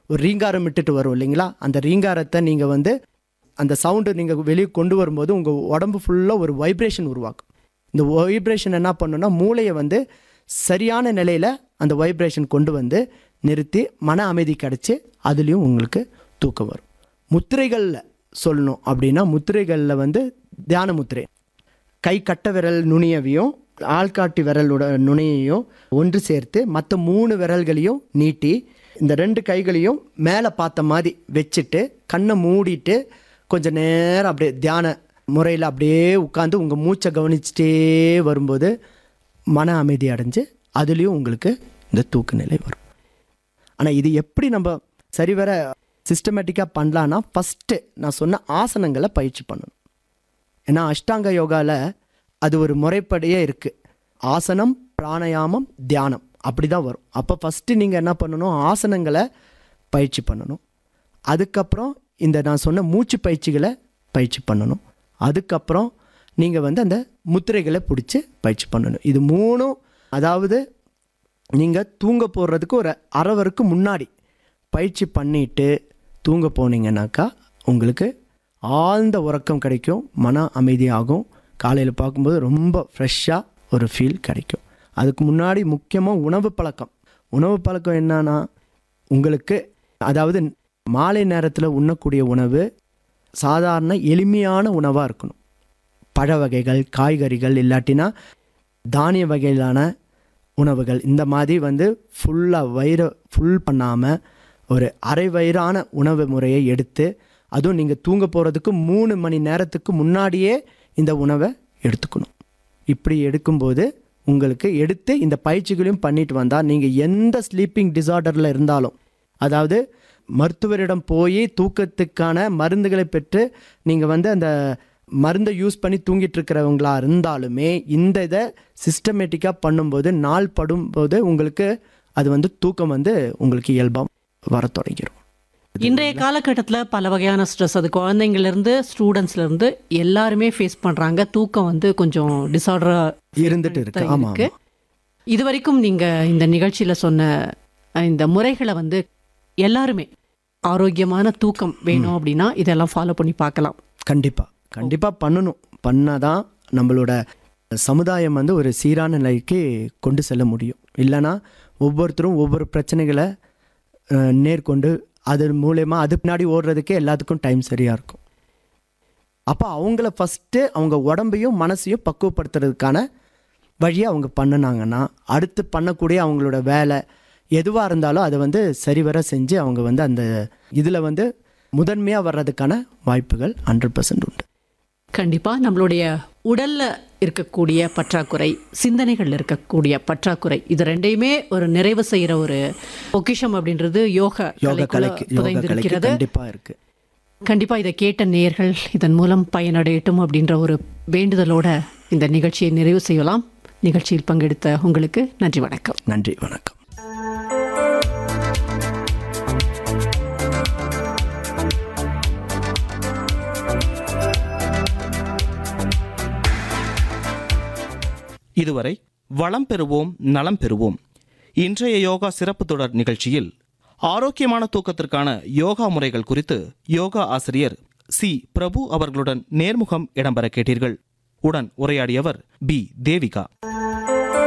ஒரு ரீங்காரம் விட்டுட்டு வரும் இல்லைங்களா அந்த ரீங்காரத்தை நீங்கள் வந்து அந்த சவுண்டு நீங்கள் வெளியே கொண்டு வரும்போது உங்கள் உடம்பு ஃபுல்லாக ஒரு வைப்ரேஷன் உருவாக்கும் இந்த வைப்ரேஷன் என்ன பண்ணுன்னா மூளையை வந்து சரியான நிலையில் அந்த வைப்ரேஷன் கொண்டு வந்து நிறுத்தி மன அமைதி கிடச்சி அதுலேயும் உங்களுக்கு தூக்கம் வரும் முத்திரைகளில் சொல்லணும் அப்படின்னா முத்திரைகளில் வந்து தியான முத்திரை கை கட்ட விரல் நுனியவையும் ஆள்காட்டி விரலோட நுனியையும் ஒன்று சேர்த்து மற்ற மூணு விரல்களையும் நீட்டி இந்த ரெண்டு கைகளையும் மேலே பார்த்த மாதிரி வச்சுட்டு கண்ணை மூடிட்டு கொஞ்சம் நேரம் அப்படியே தியான முறையில் அப்படியே உட்காந்து உங்கள் மூச்சை கவனிச்சிட்டே வரும்போது மன அமைதி அடைஞ்சு அதுலேயும் உங்களுக்கு இந்த தூக்க நிலை வரும் ஆனால் இது எப்படி நம்ம சரிவர சிஸ்டமேட்டிக்காக பண்ணலான்னா ஃபஸ்ட்டு நான் சொன்ன ஆசனங்களை பயிற்சி பண்ணணும் ஏன்னா அஷ்டாங்க யோகாவில் அது ஒரு முறைப்படியே இருக்குது ஆசனம் பிராணாயாமம் தியானம் அப்படி தான் வரும் அப்போ ஃபஸ்ட்டு நீங்கள் என்ன பண்ணணும் ஆசனங்களை பயிற்சி பண்ணணும் அதுக்கப்புறம் இந்த நான் சொன்ன மூச்சு பயிற்சிகளை பயிற்சி பண்ணணும் அதுக்கப்புறம் நீங்கள் வந்து அந்த முத்திரைகளை பிடிச்சி பயிற்சி பண்ணணும் இது மூணும் அதாவது நீங்கள் தூங்க போடுறதுக்கு ஒரு அரவருக்கு முன்னாடி பயிற்சி பண்ணிட்டு தூங்க போனீங்கன்னாக்கா உங்களுக்கு ஆழ்ந்த உறக்கம் கிடைக்கும் மன அமைதியாகும் காலையில் பார்க்கும்போது ரொம்ப ஃப்ரெஷ்ஷாக ஒரு ஃபீல் கிடைக்கும் அதுக்கு முன்னாடி முக்கியமாக உணவு பழக்கம் உணவு பழக்கம் என்னன்னா உங்களுக்கு அதாவது மாலை நேரத்தில் உண்ணக்கூடிய உணவு சாதாரண எளிமையான உணவாக இருக்கணும் பழ வகைகள் காய்கறிகள் இல்லாட்டினா தானிய வகையிலான உணவுகள் இந்த மாதிரி வந்து ஃபுல்லாக வயிறை ஃபுல் பண்ணாமல் ஒரு அரை வயிறான உணவு முறையை எடுத்து அதுவும் நீங்கள் தூங்க போகிறதுக்கு மூணு மணி நேரத்துக்கு முன்னாடியே இந்த உணவை எடுத்துக்கணும் இப்படி எடுக்கும்போது உங்களுக்கு எடுத்து இந்த பயிற்சிகளையும் பண்ணிட்டு வந்தால் நீங்கள் எந்த ஸ்லீப்பிங் டிசார்டரில் இருந்தாலும் அதாவது மருத்துவரிடம் போய் தூக்கத்துக்கான மருந்துகளை பெற்று நீங்கள் வந்து அந்த மருந்தை யூஸ் பண்ணி தூங்கிட்டு இருக்கிறவங்களா இருந்தாலுமே இந்த இதை சிஸ்டமேட்டிக்காக பண்ணும்போது நாள் படும்போது உங்களுக்கு அது வந்து தூக்கம் வந்து உங்களுக்கு இயல்பாக வர தொடங்கிடும் இன்றைய காலகட்டத்தில் பல வகையான ஸ்ட்ரெஸ் அது குழந்தைங்கள்லேருந்து ஸ்டூடெண்ட்ஸ்லேருந்து எல்லாருமே ஃபேஸ் பண்ணுறாங்க தூக்கம் வந்து கொஞ்சம் டிசார்டராக இருந்துட்டு இருக்கு ஆமாம் இருக்கு இது வரைக்கும் நீங்கள் இந்த நிகழ்ச்சியில் சொன்ன அஹ், இந்த முறைகளை வந்து எல்லாருமே ஆரோக்கியமான தூக்கம் வேணும் அப்படின்னா இதெல்லாம் ஃபாலோ பண்ணி பார்க்கலாம் கண்டிப்பாக கண்டிப்பாக பண்ணணும் பண்ணாதான் நம்மளோட சமுதாயம் வந்து ஒரு சீரான நிலைக்கு கொண்டு செல்ல முடியும் இல்லைன்னா ஒவ்வொருத்தரும் ஒவ்வொரு பிரச்சனைகளை அஹ், நேர்கொண்டு அது மூலயமா அது பின்னாடி ஓடுறதுக்கே எல்லாத்துக்கும் டைம் சரியாக இருக்கும் அப்போ அவங்கள ஃபஸ்ட்டு அவங்க உடம்பையும் மனசையும் பக்குவப்படுத்துறதுக்கான வழியை அவங்க பண்ணுனாங்கன்னா அடுத்து பண்ணக்கூடிய அவங்களோட வேலை எதுவாக இருந்தாலும் அதை வந்து சரிவர செஞ்சு அவங்க வந்து அந்த இதில் வந்து முதன்மையாக வர்றதுக்கான வாய்ப்புகள் ஹண்ட்ரட் பர்சன்ட் உண்டு கண்டிப்பாக நம்மளுடைய உடல்ல இருக்கக்கூடிய பற்றாக்குறை சிந்தனைகள் இருக்கக்கூடிய பற்றாக்குறை இது ரெண்டையுமே ஒரு நிறைவு செய்யற ஒரு பொக்கிஷம் அப்படின்றது யோக யோகா கலைக்குள்ள கலைக்கு யோகா கலைக்கு புதைந்திருக்கிறது கண்டிப்பாக இருக்குது கண்டிப்பா இதை கேட்ட நேயர்கள் இதன் மூலம் பயனடையட்டும் அப்படின்ற ஒரு வேண்டுதலோட இந்த நிகழ்ச்சியை நிறைவு செய்யலாம் நிகழ்ச்சியில் பங்கெடுத்த உங்களுக்கு நன்றி வணக்கம் நன்றி வணக்கம் இதுவரை வளம் பெறுவோம் நலம் பெறுவோம் இன்றைய யோகா சிறப்பு தொடர் நிகழ்ச்சியில் ஆரோக்கியமான தூக்கத்திற்கான யோகா முறைகள் குறித்து யோகா ஆசிரியர் சி பிரபு அவர்களுடன் நேர்முகம் இடம்பெற கேட்டீர்கள் உடன் உரையாடியவர் பி தேவிகா